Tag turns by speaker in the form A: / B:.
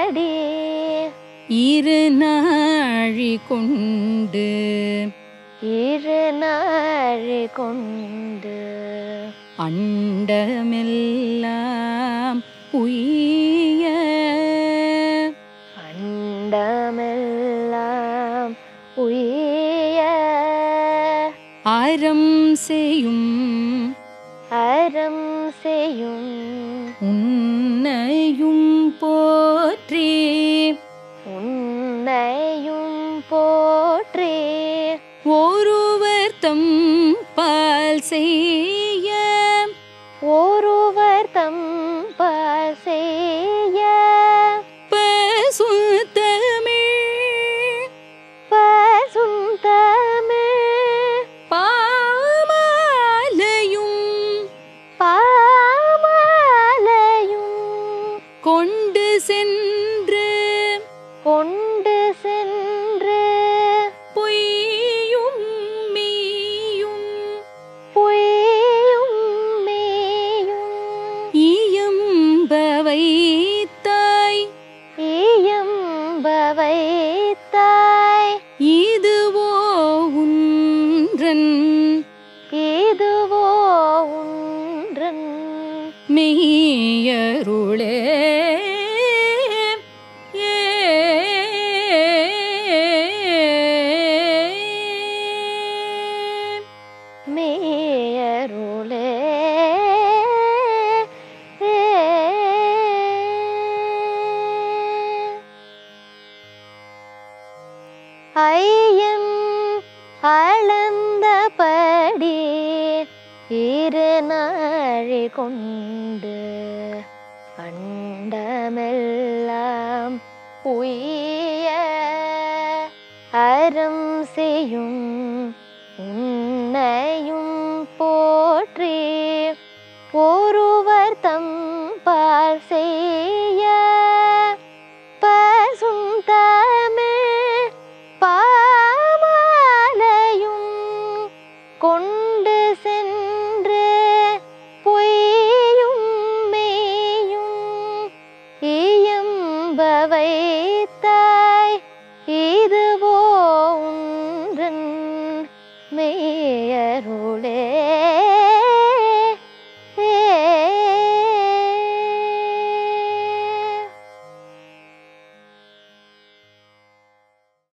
A: படி
B: இரு நாழி கொண்டு
A: இரு நாழி கொண்டு
B: அண்டமெல்லாம் உய்ய
A: அண்டமெல்லாம் உய்ய
B: அறம் செய்யும்
A: அறம் செய்யும்
B: உன்னையும் போற்றி
A: உன்னையும் போற்றி
B: ஒருவர் தம் பால் செய்ய
A: ஒருவர் தம் பால் செய்ய
B: பசுத்தமிழ்
A: பசுந்தமிழ்
B: பாமாலையும்
A: பாமாலையும்
B: கொண்டு சென்று
A: கொண்டு சென்று
B: பொய்யும் மெய்யும்
A: பொய்யும் மேயும்
B: இயம்ப வைத்தாய்
A: ஈயம்ப வைத்தாய்
B: இதுவோ உன்றன்
A: இதுவோ ஒன்றன்
B: மெய்யருளே ஏ.
A: மேயருளே ஐயம் அளந்தபடி இரு நாழி கொண்டு அண்டமெல்லாம் உய்ய அறம் செய்யும் உன்னையும் போற்றி ஒருவர் தம் பால் செய்ய பசும் தமிழ் பாமாலையும் கொண்டு சென்று பொய்யும் மேயும் இயம்ப வைத்தாய்